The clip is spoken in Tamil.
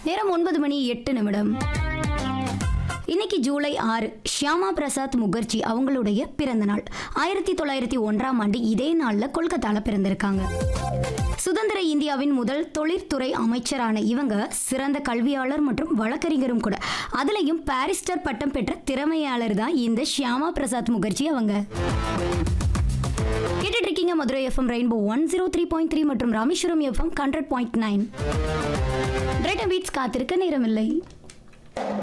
நேரம் ஒன்பது மணி எட்டு நிமிடம் இன்னைக்கு ஜூலை ஆறு ஷியாமா பிரசாத் முகர்ஜி அவங்களுடைய பிறந்த நாள் ஆயிரத்தி தொள்ளாயிரத்தி ஒன்றாம் ஆண்டு இதே நாளில் கொல்கத்தால பிறந்திருக்காங்க சுதந்திர இந்தியாவின் முதல் தொழிற்துறை அமைச்சரான இவங்க சிறந்த கல்வியாளர் மற்றும் வழக்கறிஞரும் கூட அதுலயும் பாரிஸ்டர் பட்டம் பெற்ற திறமையாளர் தான் இந்த ஷியாமா பிரசாத் முகர்ஜி அவங்க கேட்டுட்டு இருக்கீங்க Madurai FM rainbow one zero three point three மற்றும் Rameswaram FM hundred point nine beats காத்திருக்க நேரமில்லை